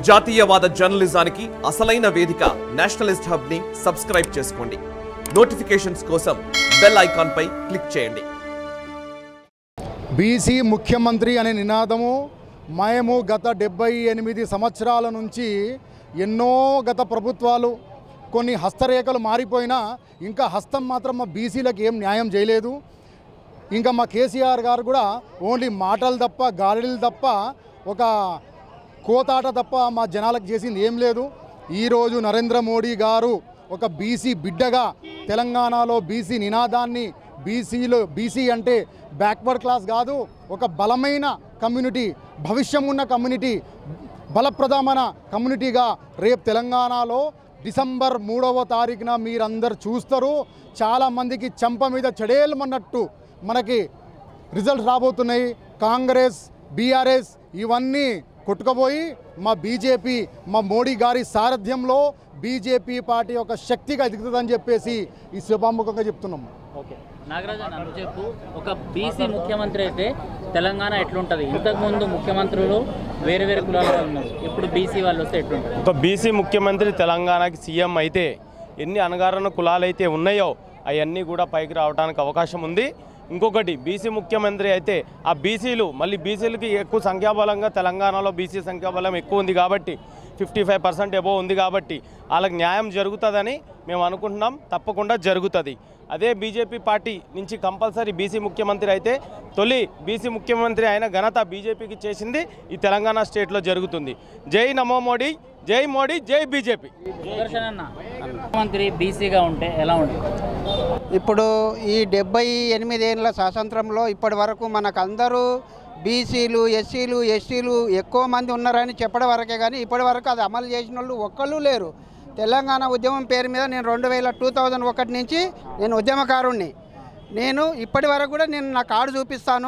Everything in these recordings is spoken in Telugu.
జాతీయవాద జర్నలిజానికి అసలైన వేదిక నేషనలిస్ట్ హబ్ ని సబ్స్క్రైబ్ చేసుకోండి నోటిఫికేషన్స్ కోసం బెల్ ఐకాన్ పై క్లిక్ చేయండి బీసీ ముఖ్యమంత్రి అనే నినాదము మేము గత డెబ్బై ఎనిమిది సంవత్సరాల నుంచి ఎన్నో గత ప్రభుత్వాలు కొన్ని హస్తరేఖలు మారిపోయినా ఇంకా హస్తం మాత్రం మా బీసీలకు ఏం న్యాయం చేయలేదు ఇంకా మా కేసీఆర్ గారు కూడా ఓన్లీ మాటలు తప్ప గాలిలు తప్ప ఒక కోతాట తప్ప మా జనాలకు చేసింది ఏం లేదు ఈరోజు నరేంద్ర మోడీ గారు ఒక బీసీ బిడ్డగా తెలంగాణలో బీసీ నినాదాన్ని బీసీలో బీసీ అంటే బ్యాక్వర్డ్ క్లాస్ కాదు ఒక బలమైన కమ్యూనిటీ భవిష్యం ఉన్న కమ్యూనిటీ బలప్రదమైన కమ్యూనిటీగా రేపు తెలంగాణలో డిసెంబర్ మూడవ తారీఖున మీరందరు చూస్తారు చాలామందికి చెంప మీద చెడేలమన్నట్టు మనకి రిజల్ట్స్ రాబోతున్నాయి కాంగ్రెస్ బీఆర్ఎస్ ఇవన్నీ కొట్టుకుపోయి మా బీజేపీ మా మోడీ గారి సారథ్యంలో బీజేపీ పార్టీ ఒక శక్తిగా ఎదుగుతుందని చెప్పేసి ఈ శుభాముఖంగా చెప్తున్నాం ఓకే నాగరాజు అన్న నువ్వు చెప్పు ఒక బీసీ ముఖ్యమంత్రి అయితే తెలంగాణ ఎట్లుంటుంది ఇంతకుముందు ముఖ్యమంత్రులు వేరే వేరే కులాల వాళ్ళు ఉన్నారు ఇప్పుడు బీసీ వాళ్ళు వస్తే ఎట్లుంటుంది ఒక బీసీ ముఖ్యమంత్రి తెలంగాణకి సీఎం అయితే ఎన్ని అణగారిన కులాలు అయితే ఉన్నాయో అవన్నీ కూడా పైకి రావడానికి అవకాశం ఉంది ఇంకొకటి బీసీ ముఖ్యమంత్రి అయితే ఆ బీసీలు మళ్ళీ బీసీలకి ఎక్కువ సంఖ్యాబలంగా తెలంగాణలో బీసీ సంఖ్యాబలం ఎక్కువ ఉంది కాబట్టి ఫిఫ్టీ ఫైవ్ పర్సెంట్ ఎబో ఉంది కాబట్టి వాళ్ళకి న్యాయం జరుగుతుందని మేము అనుకుంటున్నాం తప్పకుండా జరుగుతుంది అదే బీజేపీ పార్టీ నుంచి కంపల్సరీ బీసీ ముఖ్యమంత్రి అయితే తొలి బీసీ ముఖ్యమంత్రి అయిన ఘనత బీజేపీకి చేసింది ఈ తెలంగాణ స్టేట్లో జరుగుతుంది జై నమో మోడీ జై మోడీ జై బీజేపీ సుదర్శన్ అన్న ముఖ్యమంత్రి బీసీగా ఉంటే ఎలా ఉంటుంది ఇప్పుడు ఈ డెబ్బై ఎనిమిదేళ్ళ స్వాతంత్రంలో ఇప్పటి వరకు మనకు అందరూ బీసీలు ఎస్సీలు ఎస్టీలు ఎక్కువ మంది ఉన్నారని చెప్పడం వరకే కానీ ఇప్పటి వరకు అది అమలు చేసిన వాళ్ళు ఒక్కళ్ళు లేరు తెలంగాణ ఉద్యమం పేరు మీద నేను రెండు వేల టూ థౌజండ్ ఒకటి నుంచి నేను ఉద్యమకారుణ్ణి నేను ఇప్పటి వరకు కూడా నేను నా కార్డు చూపిస్తాను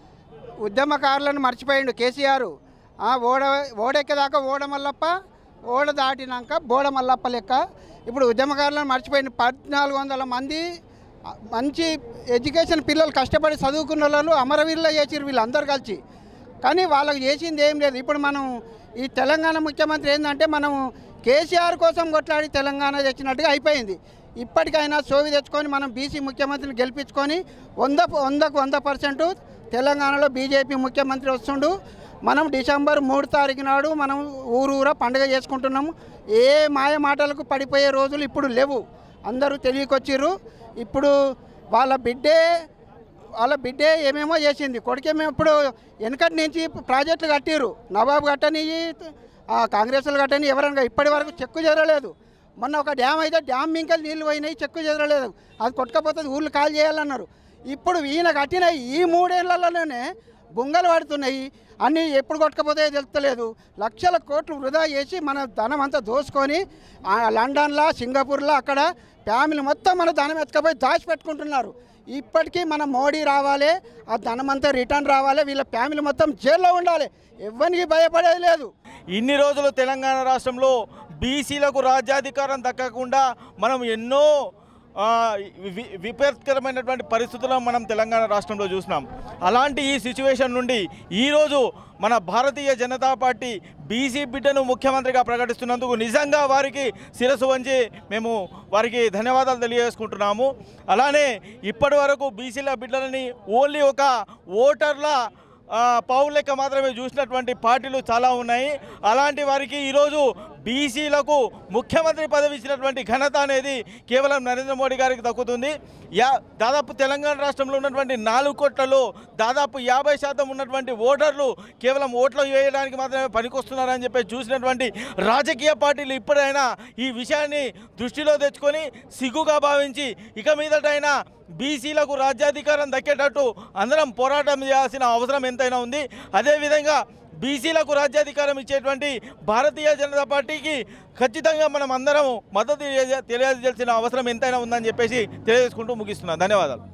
ఉద్యమకారులను మర్చిపోయిండు కేసీఆర్ ఆ, ఓడ ఓడెక్కేదాకా ఓడ మల్లప్ప ఓడ దాటినాక బోడ మల్లప్ప లెక్క ఇప్పుడు ఉద్యమకారులను మర్చిపోయింది పద్నాలుగు వందల మంది ఆ, మంచి ఎడ్యుకేషన్ పిల్లలు కష్టపడి చదువుకున్న వాళ్ళు అమరవీరులో చేసిరు వీళ్ళందరూ కలిసి కానీ వాళ్ళకి చేసింది ఏం లేదు ఇప్పుడు మనం ఈ తెలంగాణ ముఖ్యమంత్రి ఏంటంటే మనం కేసీఆర్ కోసం కొట్లాడి తెలంగాణ తెచ్చినట్టుగా అయిపోయింది ఇప్పటికైనా సోవి తెచ్చుకొని మనం బీసీ ముఖ్యమంత్రిని గెలిపించుకొని వంద వందకు వంద పర్సెంట్ తెలంగాణలో బీజేపీ ముఖ్యమంత్రి వస్తుండు మనం డిసెంబర్ మూడు తారీఖు నాడు మనం ఊరు ఊరా పండుగ చేసుకుంటున్నాము ఏ మాయ మాటలకు పడిపోయే రోజులు ఇప్పుడు లేవు అందరూ తెలియకొచ్చిర్రు ఇప్పుడు వాళ్ళ బిడ్డే వాళ్ళ బిడ్డే ఏమేమో చేసింది కొడుకేమో ఇప్పుడు వెనకటి నుంచి ప్రాజెక్టులు కట్టిర్రు నవాబు కట్టని ఆ, కాంగ్రెస్లు కట్టని ఎవరైనా ఇప్పటి వరకు చెక్కు చెదరలేదు మొన్న ఒక డ్యామ్ అయితే డ్యామ్ మింకలు నీళ్ళు పోయినాయి చెక్కు చెదరలేదు అది కొట్టుకపోతుంది ఊళ్ళు కాల్ చేయాలన్నారు ఇప్పుడు ఈయన కట్టిన ఈ మూడేళ్లలోనే బొంగలు పడుతున్నాయి అన్నీ ఎప్పుడు కొట్టుకపోతాయో తెలుస్తలేదు లక్షల కోట్లు వృధా చేసి మన ధనం అంతా దోసుకొని ఆ లండన్లో సింగపూర్లో అక్కడ ఫ్యామిలీ మొత్తం మన ధనం ఎత్తుకపోయి దాచిపెట్టుకుంటున్నారు ఇప్పటికీ మన మోడీ రావాలి ఆ ధనం అంతా రిటర్న్ రావాలి వీళ్ళ ఫ్యామిలీ మొత్తం జైల్లో ఉండాలి ఎవరికి భయపడేది లేదు ఇన్ని రోజులు తెలంగాణ రాష్ట్రంలో బీసీలకు రాజ్యాధికారం దక్కకుండా మనం ఎన్నో ఆ, వి- విపత్కరమైనటువంటి పరిస్థితులను మనం తెలంగాణ రాష్ట్రంలో చూసినాం అలాంటి ఈ సిచ్యువేషన్ నుండి ఈరోజు మన భారతీయ జనతా పార్టీ బీసీ బిడ్డను ముఖ్యమంత్రిగా ప్రకటిస్తున్నందుకు నిజంగా వారికి శిరస్సు వంచి మేము వారికి ధన్యవాదాలు తెలియజేసుకుంటున్నాము అలానే ఇప్పటి వరకు బీసీల బిడ్డలని ఓన్లీ ఒక ఓటర్ల ఆ, పావు లెక్క మాత్రమే చూసినటువంటి పార్టీలు చాలా ఉన్నాయి అలాంటి వారికి ఈరోజు బీసీలకు ముఖ్యమంత్రి పదవి ఇచ్చినటువంటి ఘనత అనేది కేవలం నరేంద్ర మోడీ గారికి దక్కుతుంది యా దాదాపు తెలంగాణ రాష్ట్రంలో ఉన్నటువంటి నాలుగు కోట్లలో దాదాపు యాభై శాతం ఉన్నటువంటి ఓటర్లు కేవలం ఓట్లు వేయడానికి మాత్రమే పనికొస్తున్నారని చెప్పి చూసినటువంటి రాజకీయ పార్టీలు ఇప్పుడైనా ఈ విషయాన్ని దృష్టిలో తెచ్చుకొని సిగ్గుగా భావించి ఇక మీదటైనా బీసీలకు రాజ్యాధికారం దక్కేటట్టు అందరం పోరాటం చేయాల్సిన అవసరం ఎంతైనా ఉంది అదేవిధంగా బీసీలకు రాజ్యాధికారం ఇచ్చేటువంటి భారతీయ జనతా పార్టీకి ఖచ్చితంగా మనం అందరం మద్దతు తెలియజే- తెలియజేయాల్సిన అవసరం ఎంతైనా ఉందని చెప్పేసి తెలియజేసుకుంటూ ముగిస్తున్నాను ధన్యవాదాలు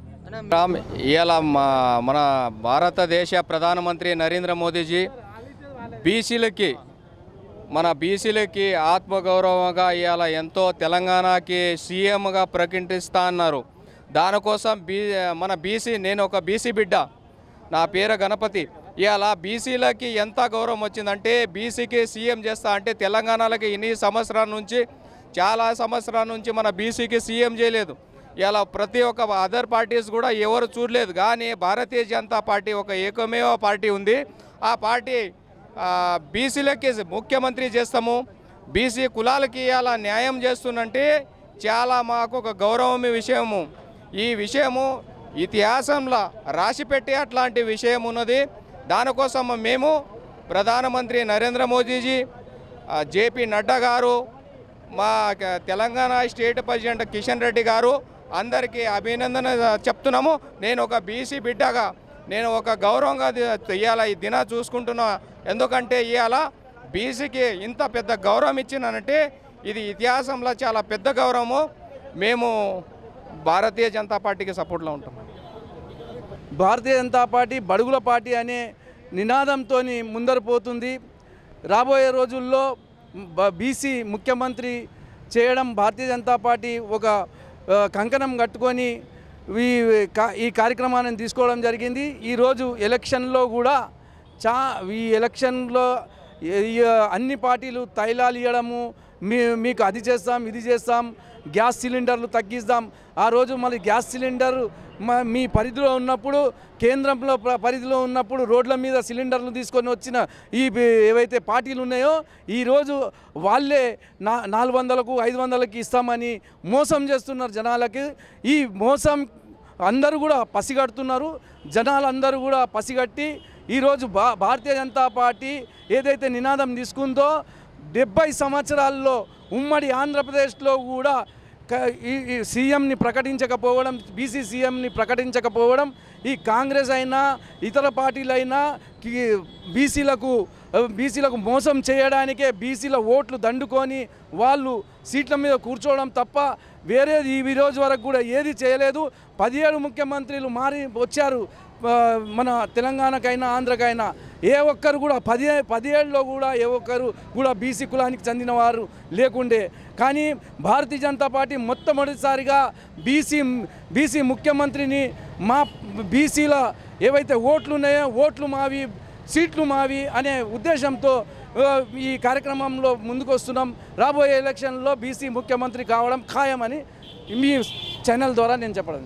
రామ్ ఇవాళ మా మన భారతదేశ ప్రధానమంత్రి నరేంద్ర మోదీజీ బీసీలకి మన బీసీలకి ఆత్మగౌరవంగా ఇవాళ ఎంతో తెలంగాణకి సీఎంగా ప్రకటిస్తా అన్నారు దానికోసం బీ మన బీసీ నేను ఒక బీసీ బిడ్డ నా పేరు గణపతి ఇవాళ బీసీలకి ఎంత గౌరవం వచ్చిందంటే బీసీకి సీఎం చేస్తా అంటే తెలంగాణలకి ఇన్ని సంవత్సరాల నుంచి చాలా సంవత్సరాల నుంచి మన బీసీకి సీఎం చేయలేదు ఇలా ప్రతి ఒక్క అదర్ పార్టీస్ కూడా ఎవరు చూడలేదు కానీ భారతీయ జనతా పార్టీ ఒక ఏకమేవ పార్టీ ఉంది ఆ పార్టీ ఆ, బీసీలకి ముఖ్యమంత్రి చేస్తాము బీసీ కులాలకి ఇలా న్యాయం చేస్తున్నంటే చాలా మాకు ఒక గౌరవం విషయము ఈ విషయము ఇతిహాసంలో రాసిపెట్టే అట్లాంటి విషయం ఉన్నది దానికోసం మేము ప్రధానమంత్రి నరేంద్ర మోదీజీ ఆ, జేపీ నడ్డా గారు మా క- తెలంగాణ స్టేట్ ప్రెసిడెంట్ కిషన్ రెడ్డి గారు అందరికీ అభినందన చెప్తున్నాము నేను ఒక బీసీ బిడ్డగా నేను ఒక గౌరవంగా ది- ఇవాళ ఈ దిన చూసుకుంటున్నా ఎందుకంటే ఇవాళ బీసీకి ఇంత పెద్ద గౌరవం ఇచ్చినానంటే ఇది ఇతిహాసంలో చాలా పెద్ద గౌరవము మేము భారతీయ జనతా పార్టీకి సపోర్ట్లో ఉంటాం భారతీయ జనతా పార్టీ బడుగుల పార్టీ అనే నినాదంతో ముందరు పోతుంది రాబోయే రోజుల్లో బీసీ ముఖ్యమంత్రి చేయడం భారతీయ జనతా పార్టీ ఒక ఆ, కంకణం కట్టుకొని ఈ కా- ఈ కార్యక్రమాన్ని తీసుకోవడం జరిగింది ఈరోజు ఎలక్షన్లో కూడా చా ఈ ఎలక్షన్లో ఏ- ఈ అన్ని పార్టీలు తైలాలు ఇవ్వడము మీ మీకు అది చేస్తాం ఇది చేస్తాం గ్యాస్ సిలిండర్లు తగ్గిస్తాం ఆ రోజు మళ్ళీ గ్యాస్ సిలిండర్ మ- మీ పరిధిలో ఉన్నప్పుడు కేంద్రంలో ప- పరిధిలో ఉన్నప్పుడు రోడ్ల మీద సిలిండర్లు తీసుకొని వచ్చిన ఈ బి- ఏవైతే పార్టీలు ఉన్నాయో ఈరోజు వాళ్ళే నా నాలుగు వందలకు ఐదు వందలకి ఇస్తామని మోసం చేస్తున్నారు జనాలకి ఈ మోసం అందరూ కూడా పసిగడుతున్నారు జనాలందరూ కూడా పసిగట్టి ఈరోజు భా భారతీయ జనతా పార్టీ ఏదైతే నినాదం తీసుకుందో డెబ్బై సంవత్సరాల్లో ఉమ్మడి ఆంధ్రప్రదేశ్లో కూడా క- ఈ ఈ సీఎంని ప్రకటించకపోవడం బీసీ సీఎంని ప్రకటించకపోవడం ఈ కాంగ్రెస్ అయినా ఇతర పార్టీలైనా కి- బీసీలకు బీసీలకు మోసం చేయడానికే బీసీల ఓట్లు దండుకొని వాళ్ళు సీట్ల మీద కూర్చోవడం తప్ప వేరేది ఈ రోజు వరకు కూడా ఏది చేయలేదు పదిహేడు ముఖ్యమంత్రులు మారి వచ్చారు ఆ, మన తెలంగాణకైనా ఆంధ్రకైనా ఏ ఒక్కరు కూడా పది పదిహేడులో కూడా ఏ ఒక్కరు కూడా బీసీ కులానికి చెందిన వారు లేకుండే కానీ భారతీయ జనతా పార్టీ మొట్టమొదటిసారిగా బీసీ బీసీ ముఖ్యమంత్రిని మా బీసీల ఏవైతే ఓట్లు ఉన్నాయో ఓట్లు మావి సీట్లు మావి అనే ఉద్దేశంతో ఆ, ఈ కార్యక్రమంలో ముందుకు వస్తున్నాం రాబోయే ఎలక్షన్లో బీసీ ముఖ్యమంత్రి కావడం ఖాయమని మీ ఛానల్ ద్వారా నేను చెప్పడం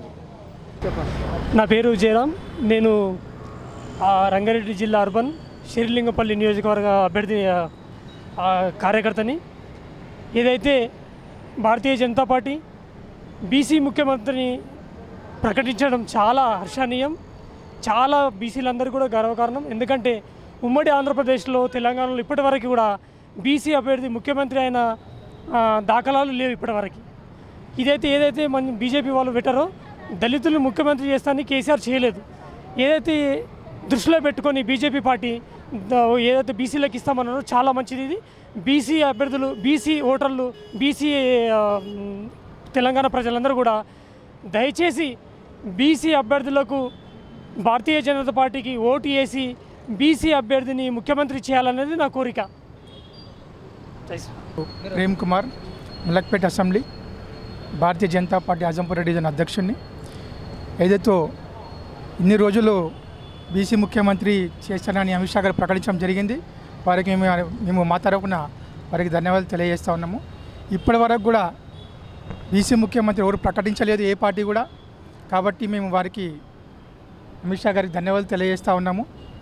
నా పేరు జయరామ్ నేను ఆ, రంగారెడ్డి జిల్లా అర్బన్ శ్రీలింగపల్లి నియోజకవర్గ అభ్యర్థి ఆ, ఆ, కార్యకర్తని ఏదైతే భారతీయ జనతా పార్టీ బీసీ ముఖ్యమంత్రిని ప్రకటించడం చాలా హర్షణీయం చాలా బీసీలందరూ కూడా గర్వకారణం ఎందుకంటే ఉమ్మడి ఆంధ్రప్రదేశ్లో తెలంగాణలో ఇప్పటివరకు కూడా బీసీ అభ్యర్థి ముఖ్యమంత్రి అయిన ఆ, దాఖలాలు లేవు ఇప్పటివరకు ఇదైతే ఏదైతే మన బీజేపీ వాళ్ళు పెట్టారో దళితులు ముఖ్యమంత్రి చేస్తానని కేసీఆర్ చేయలేదు ఏదైతే దృష్టిలో పెట్టుకొని బీజేపీ పార్టీ ద- ఏదైతే బీసీలకు ఇస్తామన్నారో చాలా మంచిది ఇది బీసీ అభ్యర్థులు బీసీ ఓటర్లు బీసీ ఆ, మ్, తెలంగాణ ప్రజలందరూ కూడా దయచేసి బీసీ అభ్యర్థులకు భారతీయ జనతా పార్టీకి ఓటు వేసి బీసీ అభ్యర్థిని ముఖ్యమంత్రి చేయాలనేది నా కోరిక Prem Kumar Malakpet assembly Bharatiya Janata party Azampur division అధ్యక్షుడిని ఏదైతే ఇన్ని రోజులు బీసీ ముఖ్యమంత్రి చేస్తానని అమిత్ షా గారు ప్రకటించడం జరిగింది వారికి మేము మేము మా తరపున వారికి ధన్యవాదాలు తెలియజేస్తా ఉన్నాము ఇప్పటి వరకు కూడా బీసీ ముఖ్యమంత్రి ఎవరు ప్రకటించలేదు ఏ పార్టీ కూడా కాబట్టి మేము వారికి అమిత్ షా గారికి ధన్యవాదాలు తెలియజేస్తూ ఉన్నాము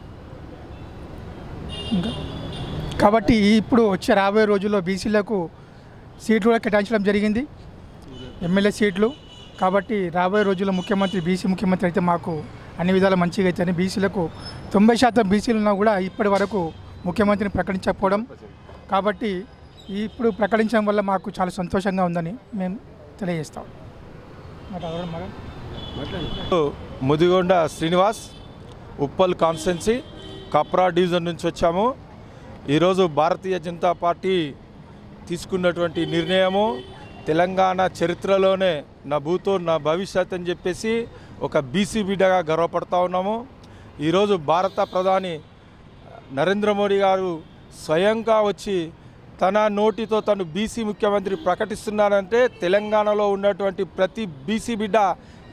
ఇంకా కాబట్టి ఇప్పుడు వచ్చే రాబోయే రోజుల్లో బీసీలకు సీట్లు కూడా కేటాయించడం జరిగింది ఎమ్మెల్యే సీట్లు కాబట్టి రాబోయే రోజుల్లో ముఖ్యమంత్రి బీసీ ముఖ్యమంత్రి అయితే మాకు అన్ని విధాలు మంచిగా అవుతాయని బీసీలకు తొంభై శాతం బీసీలు ఉన్నా కూడా ఇప్పటి వరకు ముఖ్యమంత్రిని ప్రకటించకపోవడం కాబట్టి ఇప్పుడు ప్రకటించడం వల్ల మాకు చాలా సంతోషంగా ఉందని మేము తెలియజేస్తాం మాట్లాడడం మగ ముదిగొండ శ్రీనివాస్ ఉప్పల్ కాన్స్టెన్సీ కప్రా డివిజన్ నుంచి వచ్చాము ఈరోజు భారతీయ జనతా పార్టీ తీసుకున్నటువంటి నిర్ణయము తెలంగాణ చరిత్రలోనే నా భూతో నా భవిష్యత్ అని చెప్పేసి ఒక బీసీ బిడ్డగా గర్వపడతా ఉన్నాము ఈరోజు భారత ప్రధాని నరేంద్ర మోడీ గారు స్వయంగా వచ్చి తన నోటితో తను బీసీ ముఖ్యమంత్రి ప్రకటిస్తున్నారంటే తెలంగాణలో ఉన్నటువంటి ప్రతి బీసీ బిడ్డ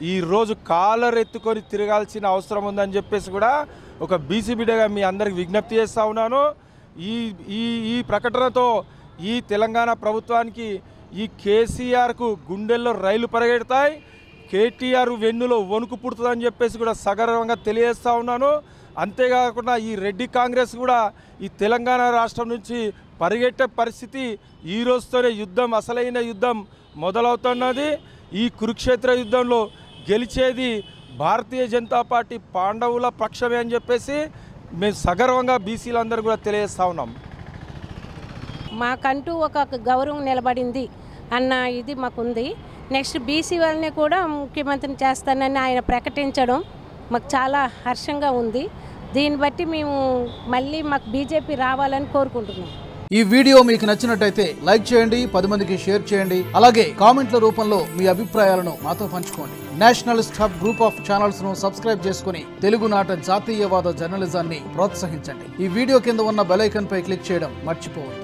ఈరోజు కాలర్ ఎత్తుకొని తిరగాల్సిన అవసరం ఉందని చెప్పేసి కూడా ఒక బీసీ బిడ్డగా మీ అందరికి విజ్ఞప్తి చేస్తూ ఉన్నాను ఈ ఈ ఈ ప్రకటనతో ఈ తెలంగాణ ప్రభుత్వానికి ఈ కేసీఆర్కు గుండెల్లో రైలు పరిగెడతాయి కేటీఆర్ వెన్నులో వణుకు పుడుతుందని చెప్పేసి కూడా సగర్వంగా తెలియజేస్తూ ఉన్నాను అంతేకాకుండా ఈ రెడ్డి కాంగ్రెస్ కూడా ఈ తెలంగాణ రాష్ట్రం నుంచి పరిగెట్టే పరిస్థితి ఈ రోజుతోనే యుద్ధం అసలైన యుద్ధం మొదలవుతున్నది ఈ కురుక్షేత్ర యుద్ధంలో గెలిచేది భారతీయ జనతా పార్టీ పాండవుల పక్షమే అని చెప్పేసి మేము సగర్వంగా బీసీలందరూ కూడా తెలియజేస్తా ఉన్నాం మాకంటూ ఒక గౌరవం నిలబడింది అన్న ఇది మాకుంది నెక్స్ట్ బీసీ వాళ్ళని కూడా ముఖ్యమంత్రిని చేస్తానని ఆయన ప్రకటించడం మాకు చాలా హర్షంగా ఉంది దీన్ని బట్టి మేము మళ్ళీ మాకు బీజేపీ రావాలని కోరుకుంటున్నాం ఈ వీడియో మీకు నచ్చినట్టయితే లైక్ చేయండి పది మందికి షేర్ చేయండి అలాగే కామెంట్ల రూపంలో మీ అభిప్రాయాలను మాతో పంచుకోండి nationalist hub group of channels ను సబ్స్క్రైబ్ చేసుకుని తెలుగునాట జాతీయవాద జర్నలిజాన్ని ప్రోత్సహించండి ఈ వీడియో కింద ఉన్న బెల్ ఐకాన్ పై క్లిక్ చేయడం మర్చిపోవద్దు